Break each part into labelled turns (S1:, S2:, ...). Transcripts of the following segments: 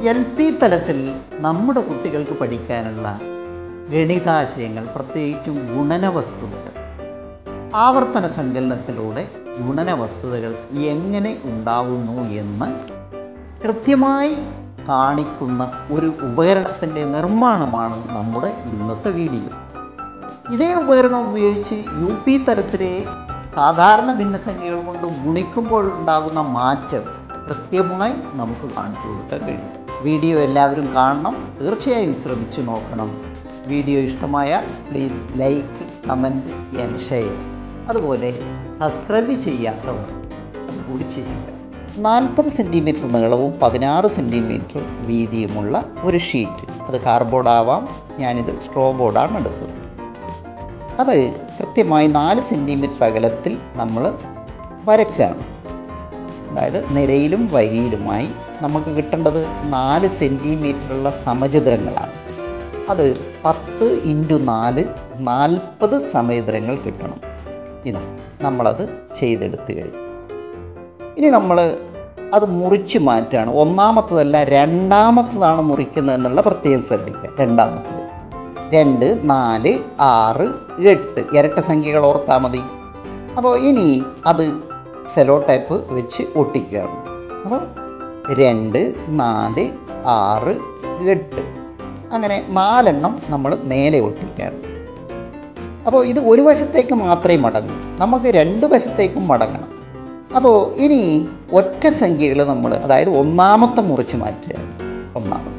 S1: L P തലത്തിൽ നമ്മുടെ കുട്ടികൾക്ക് പഠിക്കാനുള്ള ഗണിതാശയങ്ങൾ പ്രത്യേകിച്ചും ഗുണന വസ്തുതകൾ ആവർത്തന സങ്കലനത്തിലൂടെ ഗുണന വസ്തുതകൾ എങ്ങനെ ഉണ്ടാവുന്നു എന്ന് കൃത്യമായി കാണിക്കുന്ന ഒരു ഉപകരണത്തിൻ്റെ നിർമ്മാണമാണ് നമ്മുടെ ഇന്നത്തെ വീഡിയോ ഇതേ ഉപകരണം ഉപയോഗിച്ച് യു പി തരത്തിലെ സാധാരണ ഭിന്നസംഖ്യകൾ കൊണ്ട് ഗുണിക്കുമ്പോൾ ഉണ്ടാകുന്ന മാറ്റം കൃത്യമായി നമുക്ക് കാണിച്ചു കൊടുക്കാൻ കഴിയും വീഡിയോ എല്ലാവരും കാണണം തീർച്ചയായും ശ്രമിച്ചു നോക്കണം വീഡിയോ ഇഷ്ടമായാൽ please like comment and share അതുപോലെ സബ്സ്ക്രൈബ് ചെയ്യാത്തവർ അതുകൂടി ചെയ്യുക നാൽപ്പത് സെൻറ്റിമീറ്റർ നീളവും പതിനാറ് സെൻറ്റിമീറ്റർ വീതിയുമുള്ള ഒരു ഷീറ്റ് അത് കാർഡ്ബോർഡ് ആവാം ഞാനിത് സ്ട്രോ ബോർഡാണ് എടുത്തത് അത് കൃത്യമായി നാല് സെൻറ്റിമീറ്റർ അകലത്തിൽ നമ്മൾ വരയ്ക്കുകയാണ് അതായത് നിരയിലും വരിയിലുമായി നമുക്ക് കിട്ടേണ്ടത് നാല് സെൻറ്റിമീറ്ററുള്ള സമചതുരങ്ങളാണ് അത് പത്ത് ഇൻറ്റു നാല് നാൽപ്പത് സമചതുരങ്ങൾ കിട്ടണം ഇതാ നമ്മളത് ചെയ്തെടുത്ത് കഴിഞ്ഞു ഇനി നമ്മൾ അത് മുറിച്ച് മാറ്റുകയാണ് ഒന്നാമത്തതല്ല രണ്ടാമത്തതാണ് മുറിക്കുന്നത് എന്നുള്ള പ്രത്യേകം ശ്രദ്ധിക്കുക രണ്ടാമത്തത് രണ്ട് നാല് ആറ് എട്ട് ഇരട്ട സംഖ്യകൾ ഓർത്താൽ മതി അപ്പോൾ ഇനി അത് സെലോ ടൈപ്പ് വെച്ച് ഒട്ടിക്കുകയാണ് അപ്പോൾ രണ്ട് നാല് ആറ് എട്ട് അങ്ങനെ നാലെണ്ണം നമ്മൾ മേലെ ഒട്ടിക്കുകയാണ് അപ്പോൾ ഇത് ഒരു വശത്തേക്ക് മാത്രമേ മടങ്ങൂ നമുക്ക് രണ്ട് വശത്തേക്കും മടങ്ങണം അപ്പോൾ ഇനി ഒറ്റ സംഖ്യകൾ നമ്മൾ അതായത് ഒന്നാമത്തെ മുറിച്ച് മാറ്റുകയാണ് ഒന്നാമത്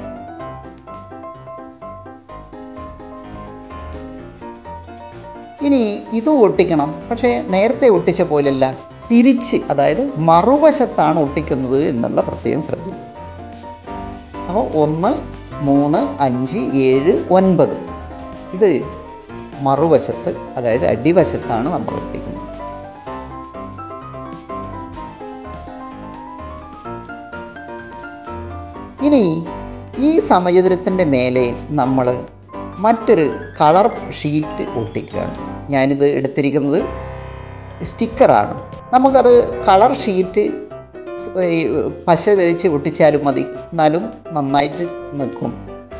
S1: ഇനി ഇത് ഒട്ടിക്കണം പക്ഷേ നേരത്തെ ഒട്ടിച്ച പോലെയല്ല തിരിച്ച് അതായത് മറുവശത്താണ് ഒട്ടിക്കുന്നത് എന്നുള്ള പ്രത്യേകം ശ്രദ്ധിക്കുക അപ്പോൾ ഒന്ന് മൂന്ന് അഞ്ച് ഏഴ് ഒൻപത് ഇത് മറുവശത്ത് അതായത് അടിവശത്താണ് നമ്മൾ ഒട്ടിക്കുന്നത് ഇനി ഈ സമചതുരത്തിൻ്റെ മേലെ നമ്മൾ മറ്റൊരു കളർ ഷീറ്റ് ഒട്ടിക്കുകയാണ് ഞാനിത് എടുത്തിരിക്കുന്നത് സ്റ്റിക്കറാണ് നമുക്കത് കളർ ഷീറ്റ് ഈ പശ തേച്ച് ഒട്ടിച്ചാലും മതി എന്നാലും നന്നായിട്ട് നിൽക്കും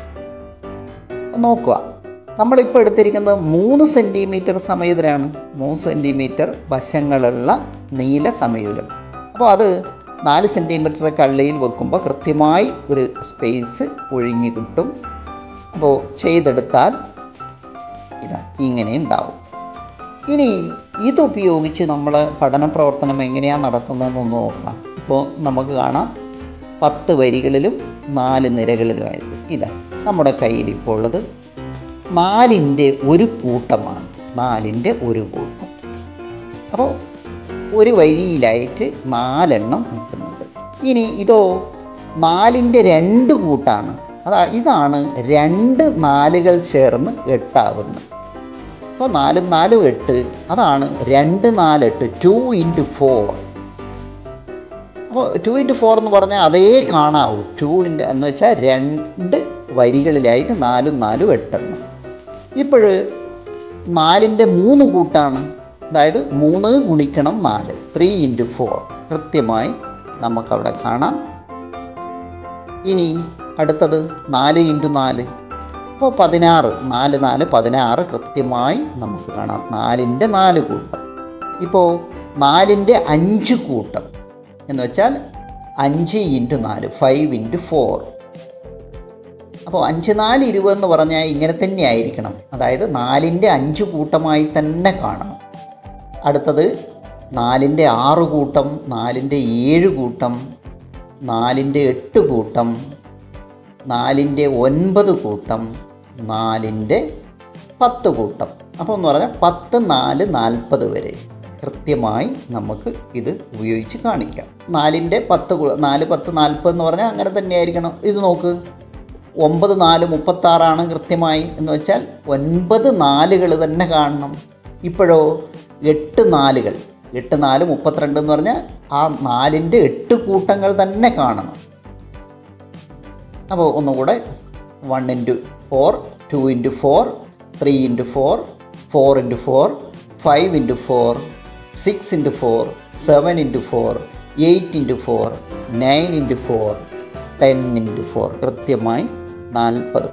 S1: നോക്കുക നമ്മളിപ്പോൾ എടുത്തിരിക്കുന്നത് മൂന്ന് സെൻറ്റിമീറ്റർ സമയത്തിലാണ് മൂന്ന് സെൻറ്റിമീറ്റർ വശങ്ങളുള്ള നീല സമയതരം അപ്പോൾ അത് നാല് സെൻറ്റിമീറ്റർ കള്ളിയിൽ വെക്കുമ്പോൾ കൃത്യമായി ഒരു സ്പേസ് ഒഴിഞ്ഞു കിട്ടും അപ്പോൾ ചെയ്തെടുത്താൽ ഇതാ ഇങ്ങനെ ഉണ്ടാവും ഇനി ഇതുപയോഗിച്ച് നമ്മൾ പഠന പ്രവർത്തനം എങ്ങനെയാണ് നടത്തുന്നതെന്നൊന്ന് നോക്കാം ഇപ്പോൾ നമുക്ക് കാണാം പത്ത് വരികളിലും നാല് നിരകളിലുമായിട്ട് ഇതാ നമ്മുടെ കയ്യിൽ ഇപ്പോൾ ഉള്ളത് നാലിൻ്റെ ഒരു കൂട്ടമാണ് നാലിൻ്റെ ഒരു കൂട്ടം അപ്പോൾ ഒരു വരിയിലായിട്ട് നാലെണ്ണം നിൽക്കുന്നുണ്ട് ഇനി ഇതോ നാലിൻ്റെ രണ്ട് കൂട്ടാണ് അതാ ഇതാണ് രണ്ട് നാലുകൾ ചേർന്ന് എട്ടാവുന്നത് അപ്പോൾ നാലും നാലും എട്ട് അതാണ് രണ്ട് നാല് എട്ട് ടു ഇൻറ്റു ഫോർ അപ്പോൾ ടു ഇൻറ്റു ഫോർ എന്ന് പറഞ്ഞാൽ അതേ കാണാവൂ ടു ഇൻറ്റു എന്ന് വെച്ചാൽ രണ്ട് വരികളിലായിട്ട് നാലും നാലും എട്ടെണ്ണം ഇപ്പോൾ നാലിൻ്റെ മൂന്ന് കൂട്ടാണ് അതായത് മൂന്ന് ഗുണിക്കണം നാല് ത്രീ ഇൻറ്റു ഫോർ കൃത്യമായി നമുക്കവിടെ കാണാം ഇനി അടുത്തത് നാല് ഇൻറ്റു നാല് അപ്പോൾ പതിനാറ് നാല് നാല് പതിനാറ് കൃത്യമായി നമുക്ക് കാണാം നാലിൻ്റെ നാല് കൂട്ടം ഇപ്പോൾ നാലിൻ്റെ അഞ്ച് കൂട്ടം എന്ന് വെച്ചാൽ അഞ്ച് ഇൻറ്റു നാല് ഫൈവ് ഇൻറ്റു ഫോർ അപ്പോൾ അഞ്ച് നാല് ഇരുപത് എന്ന് പറഞ്ഞാൽ ഇങ്ങനെ തന്നെ ആയിരിക്കണം അതായത് നാലിൻ്റെ അഞ്ച് കൂട്ടമായി തന്നെ കാണണം അടുത്തത് നാലിൻ്റെ ആറ് കൂട്ടം നാലിൻ്റെ ഏഴ് കൂട്ടം നാലിൻ്റെ എട്ട് കൂട്ടം നാലിൻ്റെ ഒൻപത് കൂട്ടം നാലിൻ്റെ പത്ത് കൂട്ടം അപ്പോൾ എന്ന് പറഞ്ഞാൽ പത്ത് നാല് നാൽപ്പത് വരെ കൃത്യമായി നമുക്ക് ഇത് ഉപയോഗിച്ച് കാണിക്കാം നാലിൻ്റെ പത്ത് കൂ- നാല് പത്ത് നാൽപ്പത് എന്ന് പറഞ്ഞാൽ അങ്ങനെ തന്നെ ആയിരിക്കണം ഇത് നോക്ക് ഒമ്പത് നാല് മുപ്പത്താറാണ് കൃത്യമായി എന്ന് വെച്ചാൽ ഒൻപത് നാലുകൾ തന്നെ കാണണം ഇപ്പോഴോ എട്ട് നാലുകൾ എട്ട് നാല് മുപ്പത്തിരണ്ട് എന്ന് പറഞ്ഞാൽ ആ നാലിൻ്റെ എട്ട് കൂട്ടങ്ങൾ തന്നെ കാണണം അപ്പോൾ ഒന്നുകൂടെ one into four two into four three into four four into four five into four six into four seven into four eight into four nine into four ten into four കൃത്യമായി നാൽപ്പത്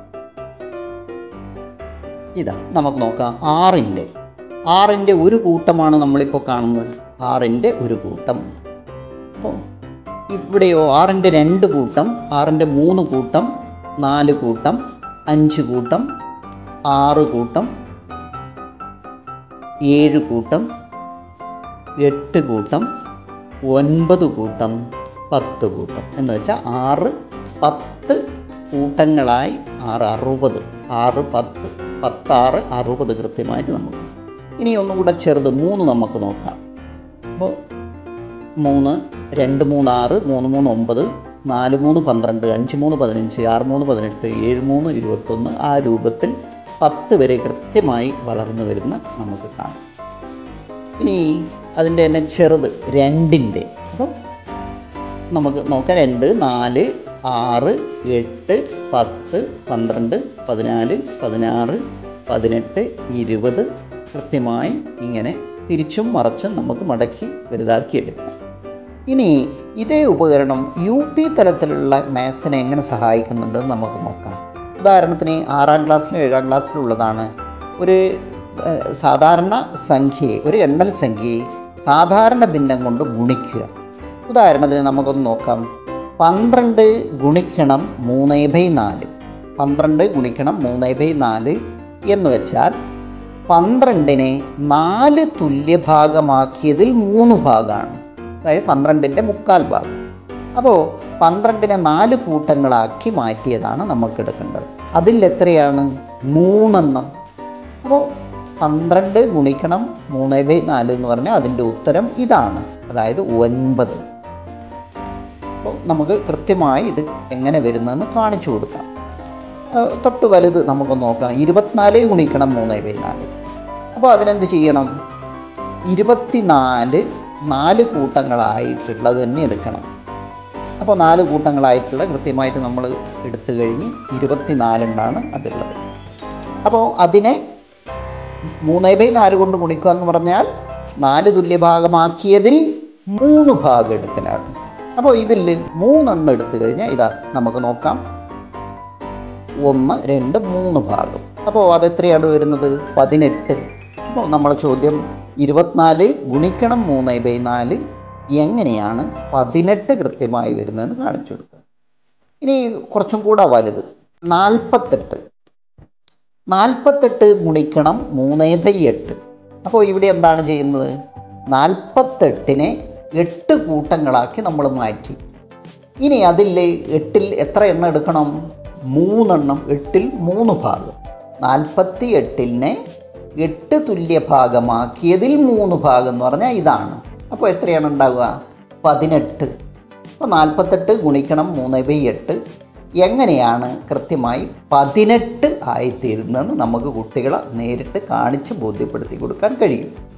S1: ഇതാ നമുക്ക് നോക്കാം ആറിൻ്റെ ആറിൻ്റെ ഒരു കൂട്ടമാണ് നമ്മളിപ്പോൾ കാണുന്നത് ആറിൻ്റെ ഒരു കൂട്ടം അപ്പോൾ ഇവിടെയോ ആറിൻ്റെ രണ്ട് കൂട്ടം ആറിൻ്റെ മൂന്ന് കൂട്ടം നാല് കൂട്ടം അഞ്ച് കൂട്ടം ആറ് കൂട്ടം ഏഴ് കൂട്ടം എട്ട് കൂട്ടം ഒൻപത് കൂട്ടം പത്ത് കൂട്ടം എന്ന് വെച്ചാൽ ആറ് പത്ത് കൂട്ടങ്ങളായി ആറ് അറുപത് ആറ് പത്ത് പത്താറ് അറുപത് കൃത്യമായിട്ട് നമുക്ക് ഇനി ഒന്നുകൂടെ ചെറുത് മൂന്ന് നമുക്ക് നോക്കാം അപ്പോൾ മൂന്ന് രണ്ട് മൂന്ന് ആറ് മൂന്ന് മൂന്ന് ഒമ്പത് നാല് മൂന്ന് പന്ത്രണ്ട് അഞ്ച് മൂന്ന് പതിനഞ്ച് ആറ് മൂന്ന് പതിനെട്ട് ഏഴ് മൂന്ന് ഇരുപത്തൊന്ന് ആ രൂപത്തിൽ പത്ത് വരെ കൃത്യമായി വളർന്നു വരുന്ന നമുക്ക് കാണാം ഇനി അതിൻ്റെ തന്നെ ചെറുത് രണ്ടിൻ്റെ അപ്പം നമുക്ക് നോക്കാം രണ്ട് നാല് ആറ് എട്ട് പത്ത് പന്ത്രണ്ട് പതിനാല് പതിനാറ് പതിനെട്ട് ഇരുപത് കൃത്യമായി ഇങ്ങനെ തിരിച്ചും മറച്ചും നമുക്ക് മടക്കി വലുതാക്കിയെടുക്കാം ഇനി ഇതേ ഉപകരണം യു പി തലത്തിലുള്ള മാത്സിനെ എങ്ങനെ സഹായിക്കുന്നുണ്ടെന്ന് നമുക്ക് നോക്കാം ഉദാഹരണത്തിന് ആറാം ക്ലാസ്സിലും ഏഴാം ക്ലാസ്സിലും ഉള്ളതാണ് ഒരു ഏഹ്, സാധാരണ സംഖ്യയെ ഒരു എണ്ണൽ സംഖ്യയെ സാധാരണ ഭിന്നം കൊണ്ട് ഗുണിക്കുക ഉദാഹരണത്തിന് നമുക്കൊന്ന് നോക്കാം പന്ത്രണ്ട് ഗുണിക്കണം മൂന്ന് ബൈ നാല് പന്ത്രണ്ട് ഗുണിക്കണം മൂന്ന് ബൈ നാല് എന്ന് വെച്ചാൽ പന്ത്രണ്ടിനെ നാല് തുല്യഭാഗമാക്കിയതിൽ മൂന്ന് ഭാഗമാണ് അതായത് പന്ത്രണ്ടിൻ്റെ മുക്കാൽ ഭാഗം അപ്പോൾ പന്ത്രണ്ടിനെ നാല് കൂട്ടങ്ങളാക്കി മാറ്റിയതാണ് നമുക്ക് എടുക്കേണ്ടത് അതിൽ എത്രയാണ് മൂന്നെണ്ണം അപ്പോൾ പന്ത്രണ്ട് ഗുണിക്കണം മൂന്ന് ബൈ നാല് എന്ന് പറഞ്ഞാൽ അതിൻ്റെ ഉത്തരം ഇതാണ് അതായത് ഒൻപത് അപ്പോൾ നമുക്ക് കൃത്യമായി ഇത് എങ്ങനെ വരുന്നതെന്ന് കാണിച്ചു കൊടുക്കാം ആ, തൊട്ട് വലുത് നമുക്ക് നോക്കാം ഇരുപത്തിനാല് ഗുണിക്കണം മൂന്ന് ബൈ നാല് അപ്പോൾ അതിനെന്ത് ചെയ്യണം ഇരുപത്തിനാല് നാല് കൂട്ടങ്ങളായിട്ടുള്ളത് തന്നെ എടുക്കണം അപ്പോൾ നാല് കൂട്ടങ്ങളായിട്ടുള്ള കൃത്യമായിട്ട് നമ്മൾ എടുത്തു കഴിഞ്ഞ് ഇരുപത്തിനാലെണ്ണാണ് അതുള്ളത് അപ്പോൾ അതിനെ മൂന്ന് ബൈ നാല് കൊണ്ട് ഗുണിക്കുക എന്ന് പറഞ്ഞാൽ നാല് തുല്യഭാഗമാക്കിയതിൽ മൂന്ന് ഭാഗം എടുക്കലാണ് അപ്പോൾ ഇതിൽ മൂന്നെണ്ണം എടുത്തു കഴിഞ്ഞാൽ ഇതാ നമുക്ക് നോക്കാം ഒന്ന് രണ്ട് മൂന്ന് ഭാഗം അപ്പോൾ അതെത്രയാണ് വരുന്നത് പതിനെട്ട് അപ്പോൾ നമ്മളെ ചോദ്യം ഇരുപത്തിനാല് ഗുണിക്കണം മൂന്ന് ബൈ നാല് എങ്ങനെയാണ് പതിനെട്ട് കൃത്യമായി വരുന്നതെന്ന് കാണിച്ചു കൊടുക്കുക ഇനി കുറച്ചും കൂടെ വലുത് നാൽപ്പത്തെട്ട് നാൽപ്പത്തെട്ട് ഗുണിക്കണം മൂന്ന് ബൈ എട്ട് അപ്പോൾ ഇവിടെ എന്താണ് ചെയ്യുന്നത് നാൽപ്പത്തെട്ടിനെ എട്ട് കൂട്ടങ്ങളാക്കി നമ്മൾ മാറ്റി ഇനി അതിൽ എട്ടിൽ എത്ര എണ്ണം എടുക്കണം മൂന്നെണ്ണം എട്ടിൽ മൂന്ന് ഭാഗം നാൽപ്പത്തി എട്ടിനെ എട്ട് തുല്യ ഭാഗമാക്കിയതിൽ മൂന്ന് ഭാഗം എന്ന് പറഞ്ഞാൽ ഇതാണ് അപ്പോൾ എത്രയാണ് ഉണ്ടാവുക പതിനെട്ട് അപ്പോൾ നാൽപ്പത്തെട്ട് ഗുണിക്കണം മൂന്ന് ബൈ എട്ട് എങ്ങനെയാണ് കൃത്യമായി പതിനെട്ട് ആയിത്തീരുന്നതെന്ന് നമുക്ക് കുട്ടികളെ നേരിട്ട് കാണിച്ച് ബോധ്യപ്പെടുത്തി കൊടുക്കാൻ കഴിയും